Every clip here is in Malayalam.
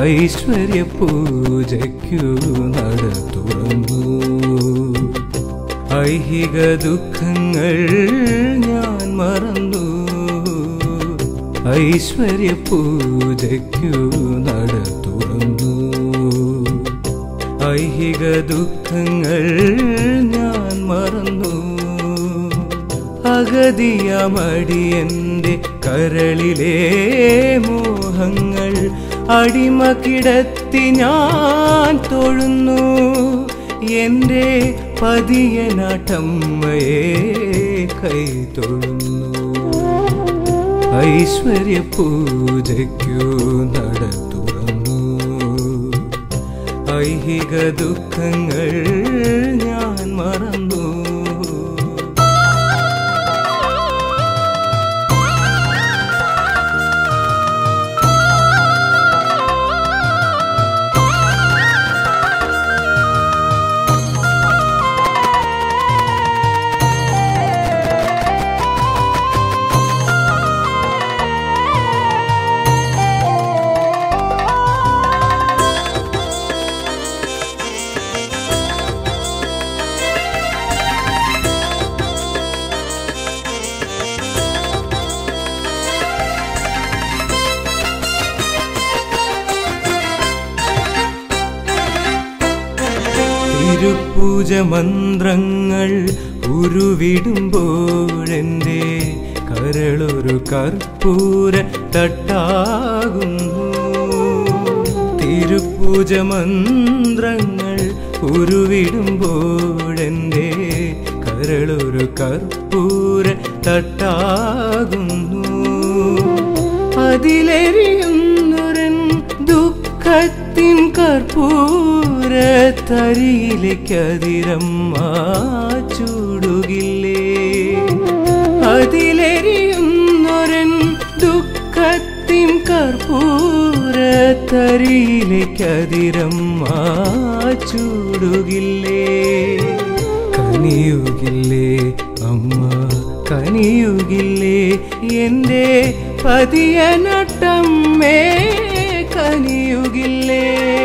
ഐശ്വര്യ പൂജയ്ക്കു നട തുറന്നു ഐഹിക ദുഃഖങ്ങൾ ഞാൻ മറന്നു ഐശ്വര്യ പൂജയ്ക്കു നട തുറന്നു ഐഹിക ദുഃഖങ്ങൾ ഞാൻ മറന്നു അഗതിയമടിയന്റെ കരളിലെ മോഹങ്ങൾ അടിമ കിടത്തി ഞാൻ തൊഴുന്നു എന്റെ പതിയനാട്ടമ്മയെ കൈ തൊഴുന്നു ഐശ്വര്യ പൂജയ്ക്കു നട തുറന്നു ഐഹിക ദുഃഖങ്ങൾ ഞാൻ മറന്നു തിരുപൂജ മന്ത്രങ്ങൾ ഉരുവിടുമ്പോഴെന്റെ കരളൊരു കർപ്പൂര തട്ടാകുന്നു തിരുപൂജ മന്ത്രങ്ങൾ ഉരുവിടുമ്പോഴെന്റെ കരളൊരു കർപ്പൂര തട്ടാകുന്നു അതിലെറിയുന്നൊരൻ ദുഃഖത്തിൻ കർപ്പൂര തരിയിലേക്കതിരം ചൂടുകില്ലേ അതിലെറിയുന്നൊരൻ ദുഃഖത്തിൻ കർപ്പൂര തരിയിലേക്കതിരം ചൂടുകില്ലേ കനിയുകില്ലേ അമ്മ കനിയുകില്ലേ എൻ്റെ പതിയനട്ടമ്മേ കനിയുകില്ലേ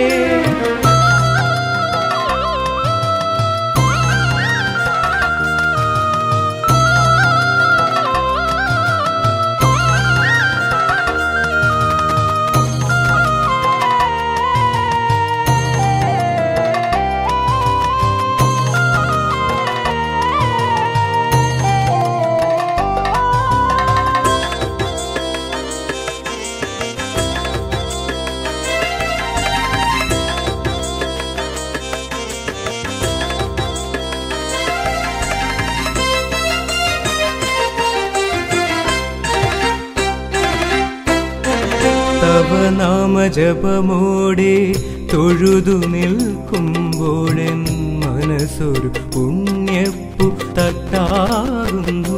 തവ നാമജപമോടെ തൊഴുതു നിൽക്കുമ്പോഴെൻ മനസ്സൊരു പുണ്യപ്പു തട്ടാകുന്നു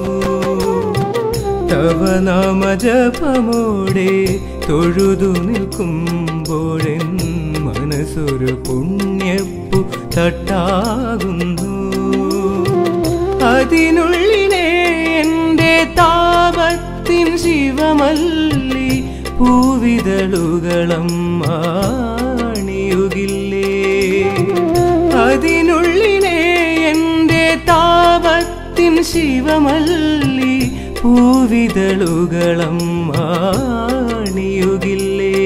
തവ നാമജപമോടെ തൊഴുതു നിൽക്കുമ്പോഴെൻ മനസ്സൊരു പുണ്യപ്പു തട്ടാകുന്നു അതിനുള്ളിലെ എൻ്റെ താപത്തിൻ ശിവമല്ലി പൂവിതളുകളം ആണിയുകില്ലേ അതിനുള്ളിലെ എൻ്റെ താപത്തിൻ ശിവമല്ലി പൂവിതളുകളം ആണിയുകില്ലേ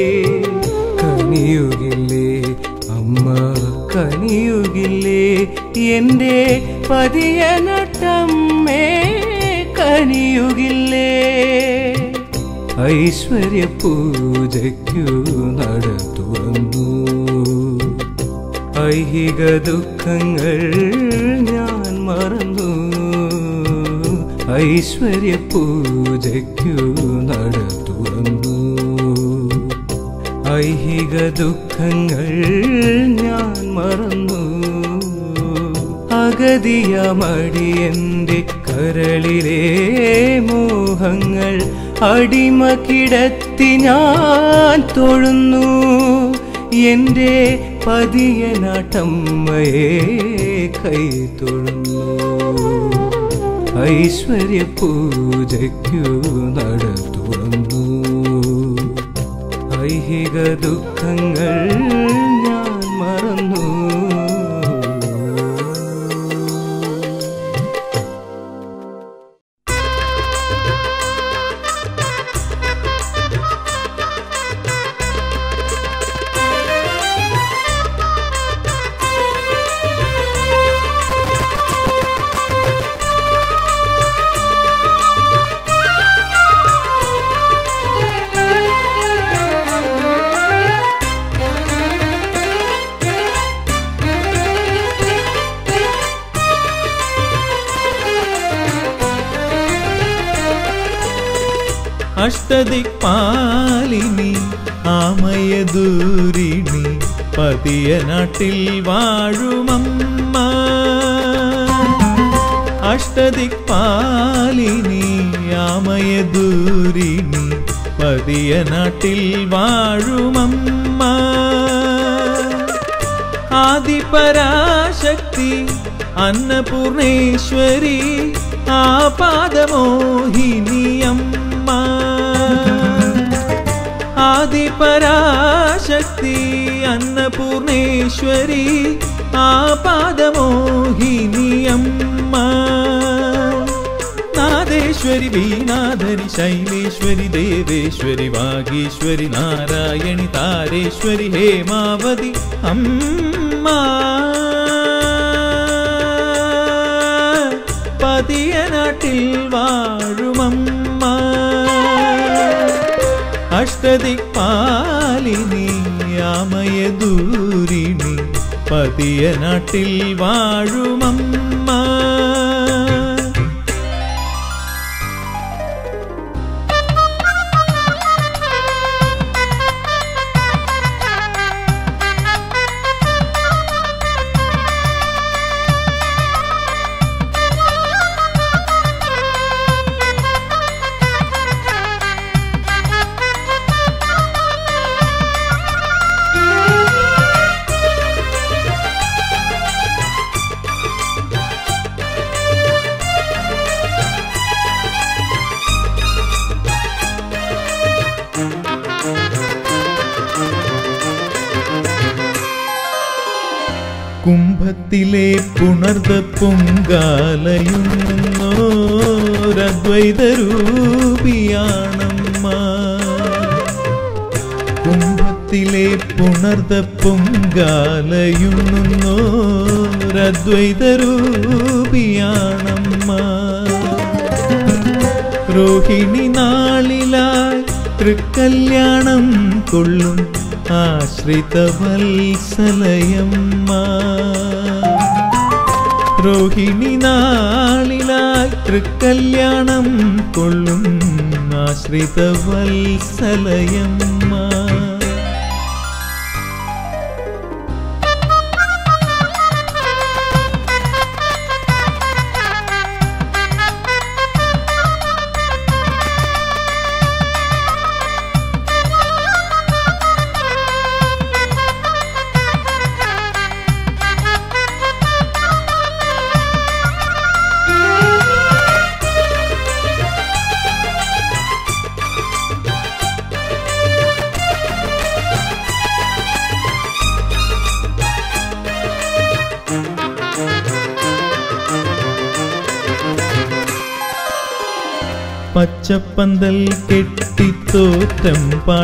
കനിയുകില്ലേ അമ്മ കനിയുകില്ലേ എൻ്റെ പതിയനട്ടമ്മേ കനിയുകില്ലേ ഐശ്വര്യ പൂജയ്ക്കു നട തുറന്നു ഐഹിക ദുഃഖങ്ങൾ ഞാൻ മറന്നു ഐശ്വര്യ പൂജയ്ക്കു നട തുറന്നു ഐഹിക ദുഃഖങ്ങൾ ഞാൻ മറന്നു അഗതിയമടിയന്റെ കരളിലെ മോഹങ്ങൾ അടിമ കിടത്തി ഞാൻ തൊഴുന്നു എൻ്റെ പതിയനാട്ടമ്മയെ കൈ തൊഴുന്നു ഐശ്വര്യ പൂജയ്ക്കു നട തുറന്നു ഐഹിക ദുഃഖങ്ങൾ ഞാൻ മറന്നു അഷ്ടദിക്പാലിനി ആമയദൂരിണി പതിയ നാട്ടിൽ വാഴുമമ്മ അഷ്ടദിക്പാലിനി ആമയദൂരിണി പതിയ നാട്ടിൽ വാഴുമമ്മ ആദിപരാശക്തി അന്നപൂർണേശ്വരി ആപാദമോഹിനിയമ്മ ആദിപരാശക്തി അന്നപൂർണേശ്വരി ആപാദമോഹിനിയമ്മ നാദേശ്വരി വീണാധരി ശൈലേശ്വരി ദേവേശ്വരി വാഗീശ്വരി നാരായണി താരേശ്വരി ഹേമാവതി അമ്മ പതിയ നാട്ടിൽ വാഴുമമ്മ അഷ്ടദിക്പാലിനി ആമയദൂരിണി പതിയ നാട്ടിൽ വാഴുമമ്മ കുംഭത്തിലെ പുണർത പൊങ്കാലയുന്നോരദ്വൈതരൂപിയാണമ്മ കുംഭത്തിലെ പുണർത പൊങ്കാലയുന്നോരദ്വൈതരൂപിയാണമ്മ രോഹിണി നാളിലായി തൃക്കല്യാണം കൊള്ളും ആശ്രിത വത്സലയമ്മ രോഹിണി നാളിലായി തൃക്കല്യാണം കൊള്ളും ആശ്രിത വത്സലയമ്മ പച്ചപ്പന്തൽ കെട്ടിത്തോറ്റം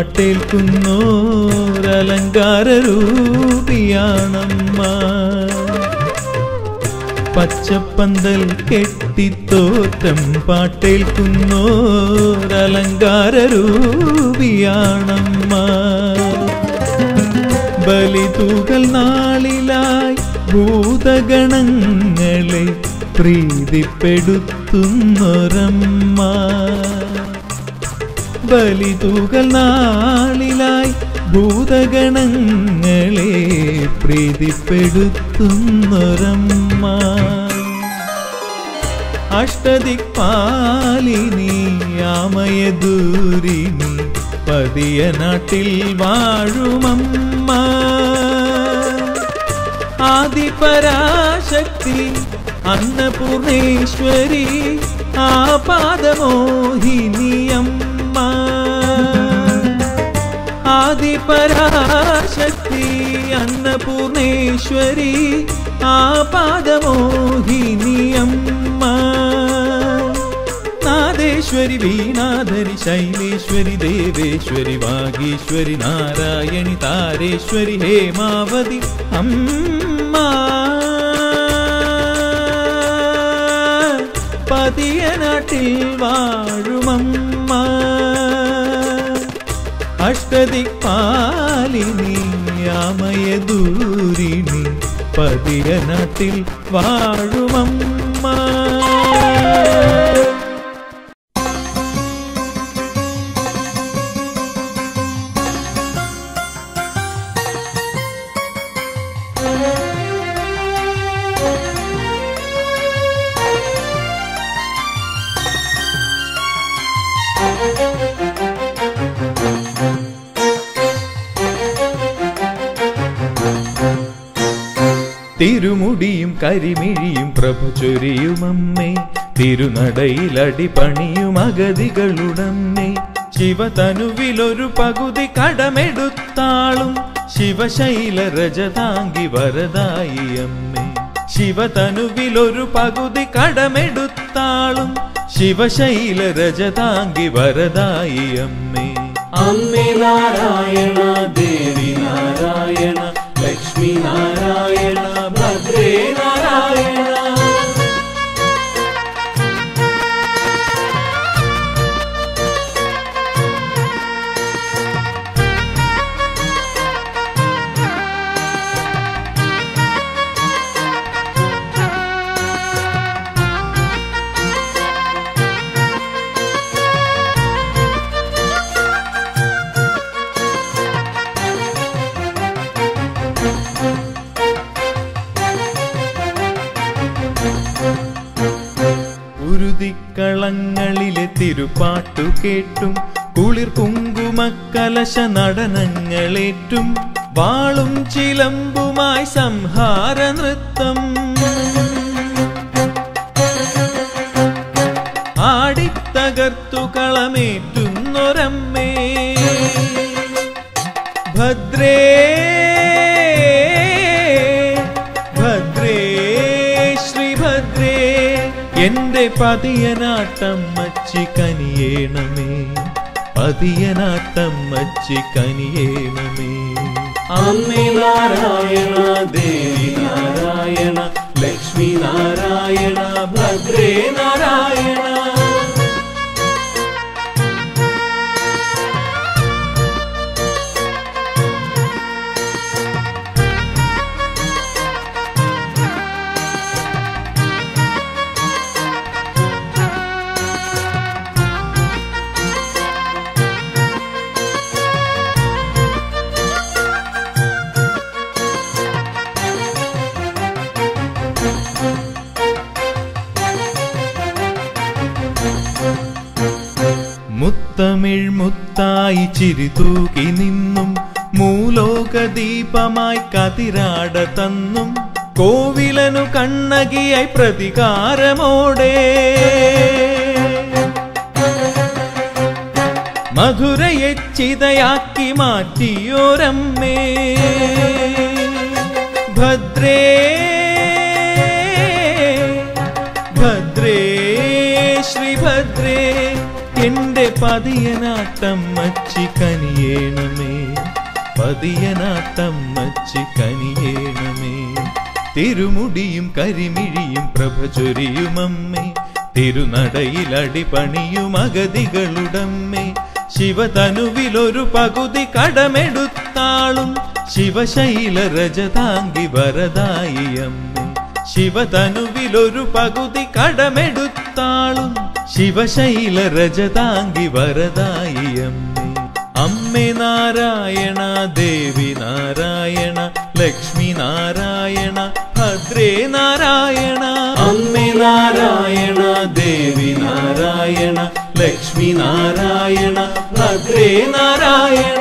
പാട്ടേൽക്കുന്നോരലങ്കാര രൂപിയാണമ്മ പച്ചപ്പന്തൽ കെട്ടിത്തോറ്റം പാട്ടേൽക്കുന്നോരലങ്കാര രൂപിയാണമ്മ ബലിതൂകൽ നാളിലായി ഭൂതഗണങ്ങളെ പ്രീതിപ്പെടുത്തുന്നൊരമ്മ ബലിതൂകൽ നാളിലായി ഭൂതഗണങ്ങളെ പ്രീതിപ്പെടുത്തുന്നൊരമ്മ അഷ്ടദിക്പാലിനി ആമയദൂരിണി പതിയ നാട്ടിൽ വാഴുമമ്മ ആദിപരാശക്തി അന്നപൂർണേശ്വരി ആപാദമോഹിനിയമ്മ പരാശക്തി അന്നപൂർണേശ്വരി ആപാദമോഹിനി അമ്മ നാദേശ്വരി വീണാധരി ശൈലേശ്വരി ദേവേശ്വരി വാഗീശ്വരി നാരായണി താരേശ്വരി ഹേമാവതി അമ്മ പതിയനാട്ടിൽ വാഴുമമ്മ അഷ്ടദിക്പാലിനി യാമയദൂരിണി പതിയനാട്ടിൽ വാഴുമമ്മ തിരുമുടിയും കരിമിഴിയും പ്രഭ ചൊരിയുമമ്മേ തിരുനടയിലടിപണിയും അഗതികളുടമ്മേ ശിവതനുവിലൊരു പകുതി കടമെടുത്താളും ശിവശൈല രജതാങ്കി വരദായി അമ്മേ ശിവതനുവിലൊരു പകുതി കടമെടുത്താളും ശിവശൈല രജതാങ്കി വരദായി അമ്മേ അമ്മേ നാരായണ ദേവി നാരായണ ലക്ഷ്മി നാരായണ ഭദ്രേ നാരായണ ഉരുതിക്കളങ്ങളിലെ തിരുപ്പാട്ടു കേട്ടും കുളിർ കുങ്കുമക്കലശ നടനങ്ങളേറ്റും വാളും ചിലമ്പുമായി സംഹാര നൃത്തം ആടിത്തകർത്തു കളമേറ്റുന്നൊരമ്മേ ഭദ്രേ ഭദ്രേ ശ്രീഭദ്രേ എന്റെ പതിയനാട്ടം മച്ചി കനിയേണമേ പതിയനാട്ടം മച്ചി കനിയേണമേ അമ്മേ നാരായണ ദേവി നാരായണ ലക്ഷ്മി നാരായണ ഭദ്രേ നാരായണ മുത്തമിഴ് മുത്തായി ചിരി തൂക്കി നിന്നും മൂലോക ദീപമായി കതിരാട തന്നും കോവിലനു കണ്ണകിയായി പ്രതികാരമോടെ മധുരയെ ചിതയാക്കി മാറ്റിയോരമ്മേ ഭദ്രേ ഭദ്രേ ശ്രീഭദ്രേ എന്റെ പതിയനാട്ടം മച്ചി കനിയേണമേ പതിയനാട്ടം മച്ചി കനിയേണമേ തിരുമുടിയും കരിമിഴിയും പ്രഭ ചൊരിയുമമ്മേ തിരുനടയിലടിപണിയും അഗതികളുടമ്മേ ശിവതനുവിലൊരു പകുതി കടമെടുത്താളും ശിവശൈല രജതാങ്കി വരദായി അമ്മേ ശിവതനുവിലൊരു പകുതി കടമെടുത്താളും ശിവശൈല രജതാങ്കി വരദായി അമ്മേ അമ്മേ നാരായണ ദേവി നാരായണ ലക്ഷ്മി നാരായണ ഭദ്രേ നാരായണ അമ്മേ നാരായണ ദേവി നാരായണ ലക്ഷ്മി നാരായണ ഭദ്രേ നാരായണ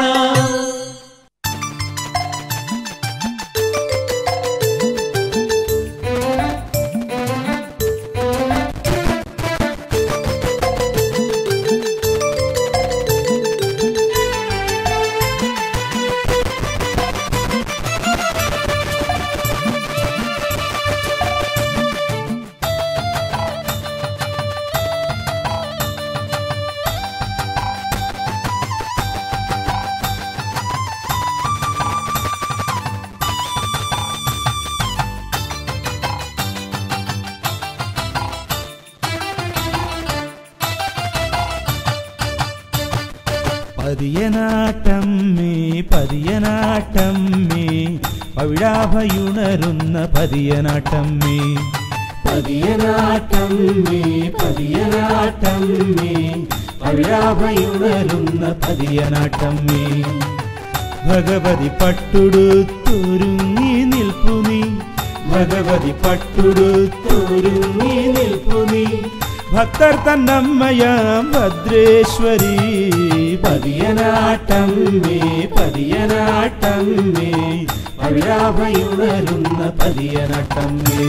പതിയനാട്ടമ്മേ പതിയനാട്ടമ്മേ പവിഴാഭയുണരുന്ന പതിയനാട്ടമ്മേ പതിയനാട്ടമ്മേ പതിയനാട്ടമ്മേ പവിഴാഭയുണരുന്ന പതിയനാട്ടമ്മേ ഭഗവതി പട്ടുടുത്തൊരുങ്ങി നിൽപ്പു നീ ഭഗവതി പട്ടുടുത്തൊരുങ്ങി നിൽപ്പു നീ ഭക്തർ തന്നമ്മയാം ഭദ്രേശ്വരി പതിയനാട്ടമ്മേ പതിയനാട്ടമ്മേ പവിഴാഭയുണരുന്ന പതിയനാട്ടമ്മേ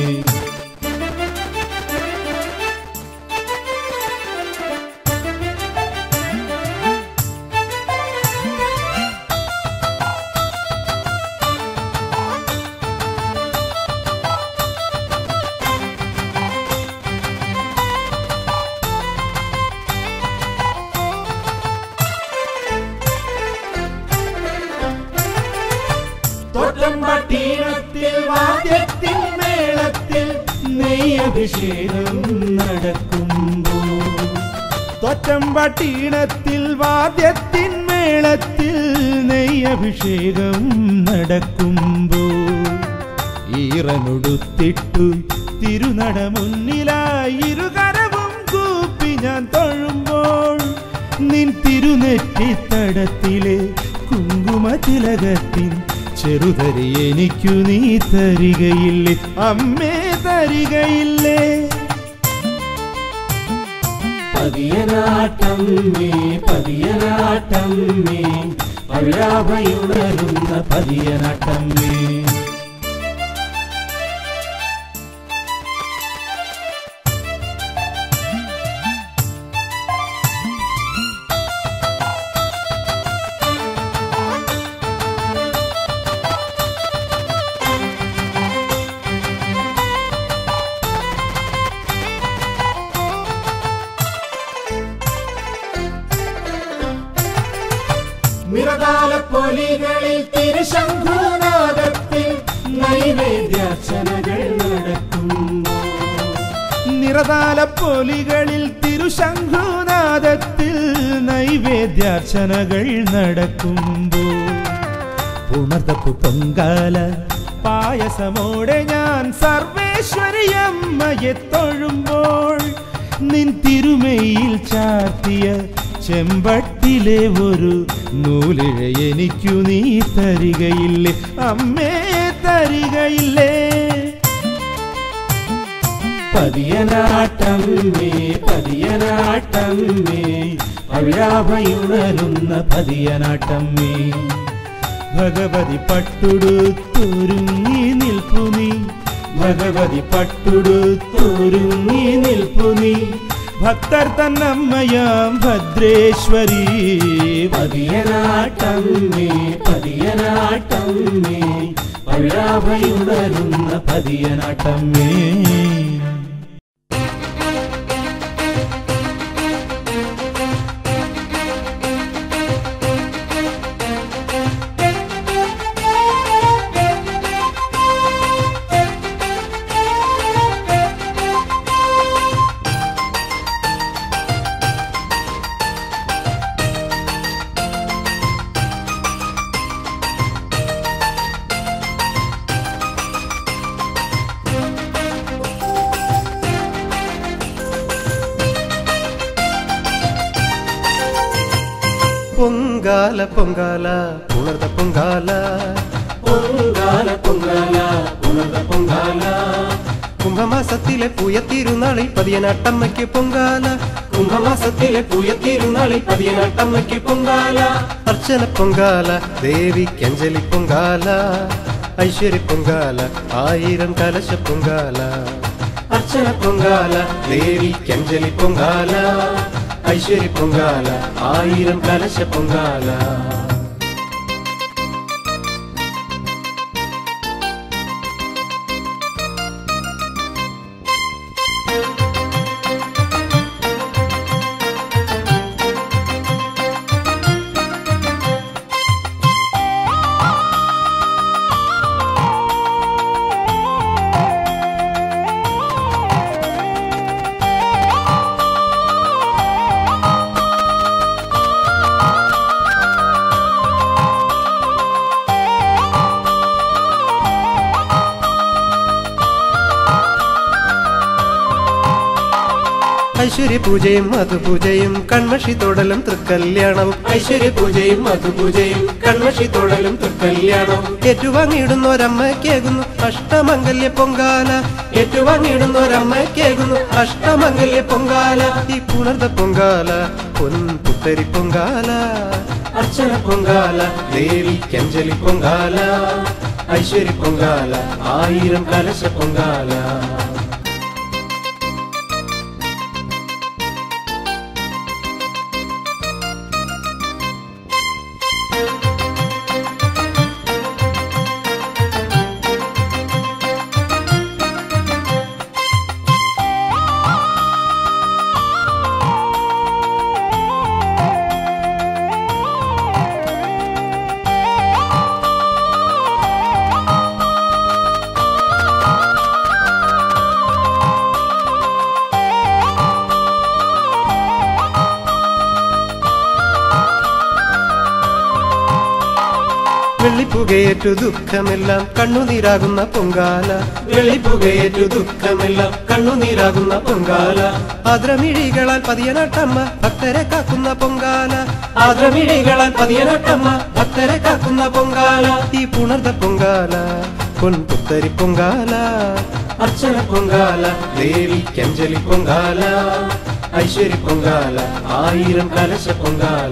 തോറ്റമ്പട്ടീണത്തിൽ വാദ്യത്തിൽ മേളത്തിൽ നെയ്യഭിഷേകം നടക്കുമ്പോൾ തൊറ്റമ്പട്ടീണത്തിൽ വാദ്യത്തിൻ മേളത്തിൽ നെയ്യഭിഷേകം നടക്കുമ്പോൾ ഈറനുടുത്തിട്ടു തിരുനട മുന്നിലായി ഇരുകരവും കൂപ്പി ഞാൻ തൊഴുമ്പോൾ നിൻ തിരുനെറ്റിത്തടത്തിലെ കുങ്കുമതിലകത്തിൻ ചെറുതരി എനിക്കു നീ തരികയില്ലേ അമ്മേ തരികയില്ലേ പതിയനാട്ടമ്മേ പതിയനാട്ടമ്മേ പവിഴാഭയുണരുന്ന പതിയനാട്ടമ്മേ നിറതാലപ്പൊലികളിൽ തിരുശംഖുനാദത്തിൽ നൈവേദ്യാർച്ചനകൾ നടക്കുമ്പോൾ നിറതാലപ്പൊലികളിൽ തിരുശംഖുനാദത്തിൽ നൈവേദ്യാർച്ചനകൾ നടക്കുമ്പോൾ ഉണർത്തപ്പു പൊങ്കാല പായസമോടെ ഞാൻ സർവേശ്വരിയമ്മയെ തൊഴുമ്പോൾ നിൻ തിരുമയിൽ ചാർത്തിയ ചെമ്പട്ടിലെ ഒരു നൂലിഴ എനിക്കു നീ തരികയില്ലേ അമ്മേ തരികയില്ലേ പതിയനാട്ടമ്മേ പതിയനാട്ടമ്മേ പവിഴാഭയുണരുന്ന പതിയനാട്ടമ്മേ ഭഗവതി പട്ടുടുത്തൊരുങ്ങി നിൽപ്പു നീ ഭഗവതി പട്ടുടുത്തൊരുങ്ങി നിൽപ്പു നീ ഭക്തർ തന്നമ്മയാം ഭദ്രേശ്വരി പതിയനാട്ടമ്മേ പതിയനാട്ടമ്മേ പവിഴാഭയുണരുന്ന പതിയനാട്ടമ്മേ പൊങ്കാല പൊങ്കാല ഉണർന്ന പൊങ്കാല പൊങ്കാല പൊങ്കാല ഉണർന്ന പൊങ്കാല കുംഭമാസത്തിലെ പൂയത്തിരുന്നാളിൽ പതിയനാട്ടമ്മയ്ക്ക് പൊങ്കാല കുംഭമാസത്തിലെ പൂയത്തിരുന്നാളിൽ പതിയനാട്ടമ്മയ്ക്ക് പൊങ്കാല അർച്ചന പൊങ്കാല ദേവിക്ക് അഞ്ജലി പൊങ്കാല ഐശ്വര്യ പൊങ്കാല ആയിരം കലശ പൊങ്കാല അർച്ചന പൊങ്കാല ദേവിക്ക് അഞ്ജലി പൊങ്കാല ഐശ്വര്യ പൊങ്കാല ആയിരം കലശ പൊങ്കാല ഐശ്വര്യ പൂജയും മധുപൂജയും കൺമഷി തൊടലും തൃക്കല്യാണവും ഐശ്വര്യ പൂജയും മധുപൂജയും കൺമഷി തൊഴലും തൃക്കല്യാണവും ഏറ്റുവാങ്ങിയിടുന്നൊരമ്മയ്ക്കേകുന്നു അഷ്ടമംഗല്യ പൊങ്കാല ഏറ്റുവാങ്ങിയിടുന്നൊരമ്മയ്ക്കേകുന്നു അഷ്ടമംഗല്യ പൊങ്കാല ഈ പുണർന്ന പൊങ്കാല പൊൻ പുത്തരി പൊങ്കാല അർച്ചന പൊങ്കാല ദേവിക്കഞ്ജലി പൊങ്കാല ഐശ്വര്യ പൊങ്കാല ആയിരം കലശ പൊങ്കാല വെള്ളിപ്പുകയേറ്റു ദുഃഖമെല്ലാം കണ്ണുനീരാകുന്ന പൊങ്കാല വെള്ളിപ്പുകയേറ്റു ദുഃഖമെല്ലാം കണ്ണുനീരാകുന്ന പൊങ്കാല ആദ്രമിഴികളാൽ പതിയനാട്ടമ്മ ഭക്തരെ കാക്കുന്ന പൊങ്കാല ആദ്രമിഴികളാൽ പതിയനട്ടമ്മ ഭക്തരെ കാക്കുന്ന പൊങ്കാല ഈ പുണർന്ന പൊങ്കാല പൊൻ പുത്തരി പൊങ്കാല അർച്ചന പൊങ്കാല ദേവിക്കഞ്ജലി പൊങ്കാല ഐശ്വര്യ പൊങ്കാല ആയിരം കലശ പൊങ്കാല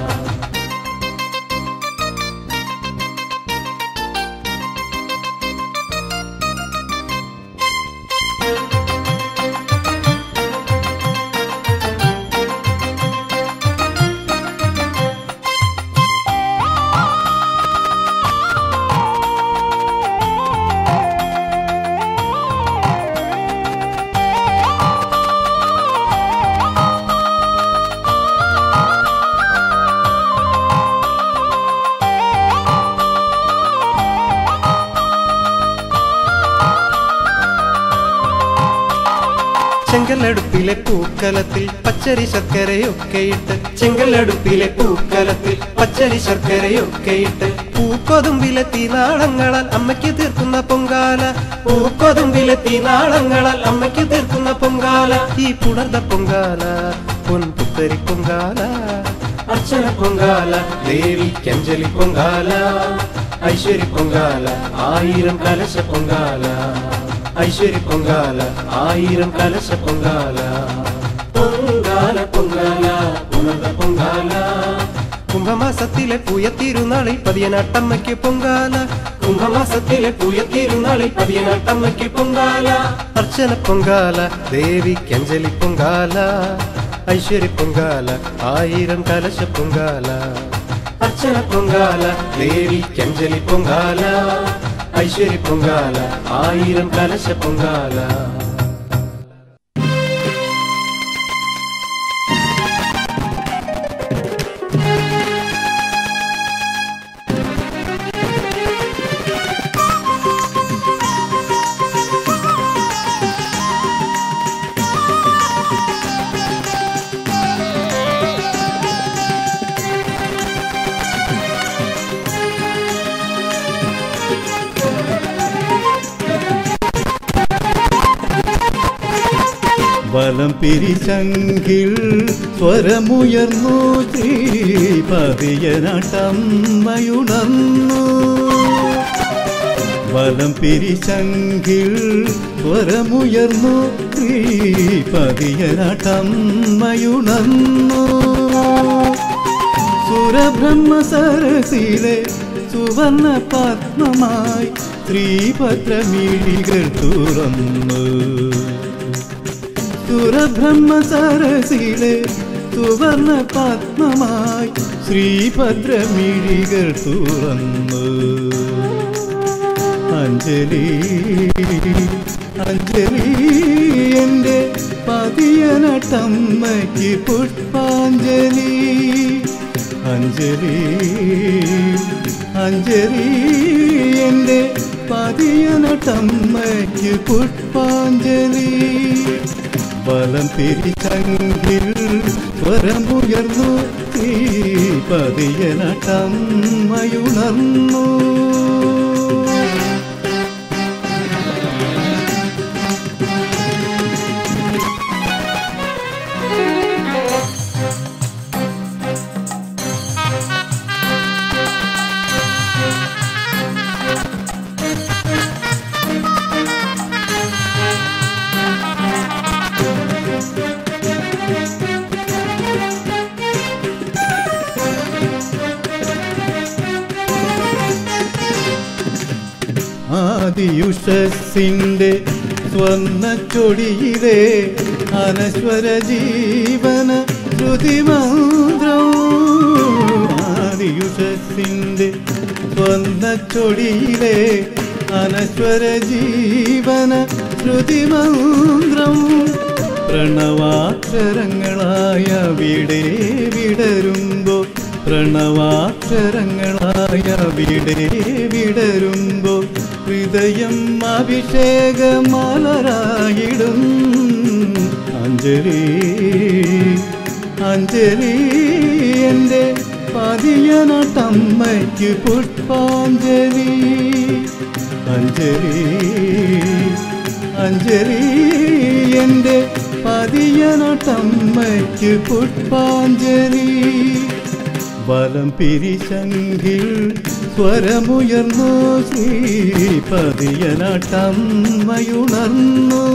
ചെങ്കലടുപ്പിലെ പൂക്കലത്തിൽ പച്ചരി ശർക്കരയൊക്കെ ഇട്ട് ചെങ്കലടുപ്പിലെ പൂക്കലത്തിൽ പച്ചരി ശർക്കരയൊക്കെ ഇട്ട് പൂക്കൊതുമ്പിലെ തീനാളങ്ങളാൽ അമ്മയ്ക്ക് തീർക്കുന്ന പൊങ്കാല പൂക്കൊതുമ്പിലെ തീനാളങ്ങളാൽ അമ്മയ്ക്ക് തീർക്കുന്ന പൊങ്കാല ഈ പുണർന്ന പൊങ്കാല പൊൻ പുത്തരി പൊങ്കാല അർച്ചന പൊങ്കാല ദേവിക്കഞ്ജലി പൊങ്കാല ഐശ്വര്യ പൊങ്കാല ആയിരം കലശ പൊങ്കാല ഐശ്വര്യ പൊങ്കാല ആയിരം കലശ പൊങ്കാല പൊങ്കാല പൊങ്കാല പുണർന്ന പൊങ്കാല കുംഭമാസത്തിലെ പൂയത്തിരുനാളിൽ പതിയനാട്ടമ്മയ്ക്ക് പൊങ്കാല കുംഭമാസത്തിലെ പൂയത്തിരുന്നാളിൽ പതിയനാട്ടമ്മയ്ക്ക് പൊങ്കാല അർച്ചന പൊങ്കാല ദേവിക്കഞ്ജലി പൊങ്കാല ഐശ്വര്യ പൊങ്കാല ആയിരം കലശ പൊങ്കാല അർച്ചന പൊങ്കാല ദേവിക്കഞ്ജലി പൊങ്കാല ഐശ്വര്യ പൊങ്കാല ആയിരം കലശ പൊങ്കാല വലം പിരിച്ചങ്കിൽ സ്വരമുയർന്നു ശ്രീപതിയനട്ടമ്മയുണർന്നു വലം പിരിച്ചങ്കിൽ സ്വരമുയർന്നു ശ്രീപതിയനട്ടമ്മയുണർന്നു സുരബ്രഹ്മ സരസിലെ സുവർണ പത്മമായി ശ്രീപത്രമിഴികൾ തുറന്നു സുരബ്രഹ്മ സരസിലെ സുവർണ പത്മമായി ശ്രീഭദ്രമിഴികൾ തുറന്നു അഞ്ജലി അഞ്ജലി എൻ്റെ പതിയനട്ടമ്മയ്ക്ക് പുഷ്പാഞ്ജലി അഞ്ജലി അഞ്ജലി എൻ്റെ പതിയനട്ടമ്മയ്ക്ക് പുഷ്പാഞ്ജലി വലം തിരിച്ചങ്കിൽ സ്വരമുയർന്നു ഈ പതിയനട്ടമ്മയുണർന്നു ആദിയുഷസിന്റെ സ്വർണ്ണ ചൊടിയിലെ അനശ്വര ജീവന ശ്രുതിമന്ത്രം ആദിയുഷസിന്റെ സ്വർണ്ണ ചൊടിയിലെ അനശ്വര ജീവന ശ്രുതിമന്ത്രം പ്രണവാക്ഷരങ്ങളായ വിടെ വിടരുമ്പോ പ്രണവാക്ഷരങ്ങളായ വിടെ വിടരുമ്പോ ഹൃദയം അഭിഷേകമലരായിടും അഞ്ജലി അഞ്ജലി എൻ്റെ പതിയനട്ടമ്മയ്ക്ക് പുഷ്പാഞ്ജലി അഞ്ജലി അഞ്ജലി എൻ്റെ പതിയനട്ടമ്മയ്ക്ക് പുഷ്പാഞ്ജലി വലം പിരിശങ്കിൽ സ്വരമുയർന്നു ശ്രീപതിയനട്ടമ്മയുണർന്നു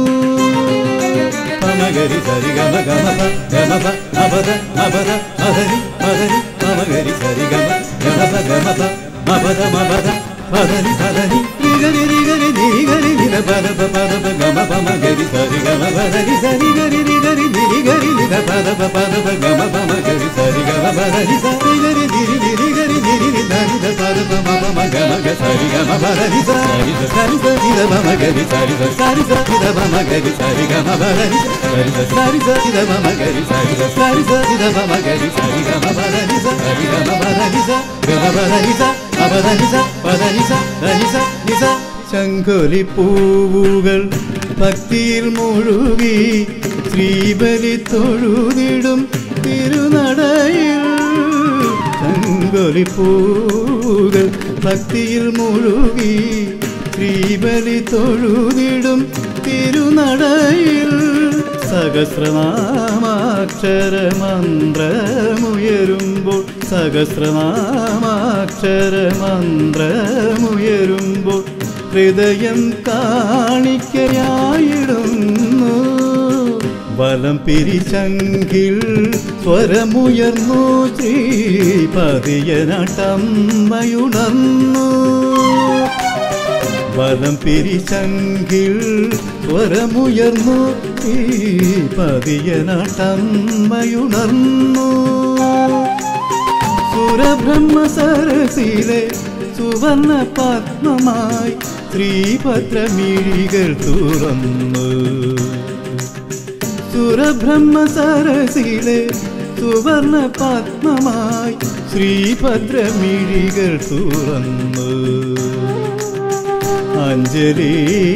പമഗരി സരി ഗമ ഗമ പ ഗമ പ അപദ അപദ മദരി മദരി പമഗരി സരി ഗമ ഗമ പ ഗമ പ മപദ മപദ പദനി പദനി നിഗരി നിഗരി നിഗരി നിന പദ പ പദ പ ഗമ പ മഗരി സരി ഗമ പദനി സരി ഗരി നിഗരി നിഗരി നിന പദ പ പദ പ ഗമ പ മഗരി സരി ഗമ പദനി സരി ഗരി നിരി നിരി ഗരി നിരി നി ധനി ധ പദ പ മ പ മ ഗമ ഗ സരി ഗമ പദനി സരി സ സരി സ നി ധ പ മഗരി സരി സ സരി സ നി ധ പ മഗരി സരി ഗമ പദനി സരി സ സരി സ നി ധ പ മഗരി സരി സ സരി സ നി ധ പ മഗരി സരി ഗമ പദനി സ സരി ഗമ പദനി സ ഗമ പദനി സ അപദനി സ പദനി സ ധനി സ നി സ ശങ്കുലി പൂവുകൾ ഭക്തിയിൽ മുഴുകി ശ്രീബലി തൊഴുതിടും തിരുനടയിൽ ശങ്കുലി പൂവുകൾ ഭക്തിയിൽ മുഴുകി ശ്രീബലി തൊഴുതിടും തിരുനടയിൽ സഹസ്രനാമാക്ഷര മന്ത്രമുയരുമ്പോൾ സഹസ്രനാമാക്ഷര മന്ത്രമുയരുമ്പോൾ ഹൃദയം കാണിക്കയായിടുന്നു വലം പിരിച്ചങ്കിൽ സ്വരമുയർന്നു ശ്രീപതിയനട്ടമ്മയുണർന്നു വലം പിരിച്ചങ്കിൽ സ്വരമുയർന്നു ശ്രീപതിയനട്ടമ്മയുണർന്നു സുരബ്രഹ്മ സരസിലെ സുവർണ പത്മമായി ശ്രീഭദ്രമിഴികൾ തുറന്നു സുരബ്രഹ്മ സരസിലെ സുവർണ പത്മമായി ശ്രീഭദ്രമിഴികൾ തുറന്നു അഞ്ജലി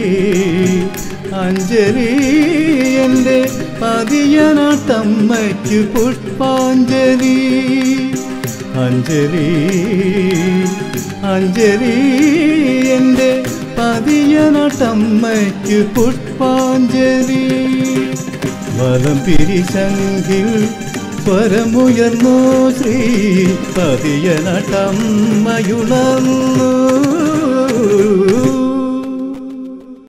അഞ്ജലി എൻ്റെ പതിയനാട്ടമ്മയ്ക്ക് പുഷ്പാഞ്ജലി അഞ്ജലി അഞ്ജലി എൻ്റെ പതിയനാട്ടമ്മയ്ക്ക് പുഷ്പാഞ്ജലി വലം പിരിശങ്കിൽ സ്വരമുയർന്നു ശ്രീ പതിയനട്ടമ്മയുണർന്നു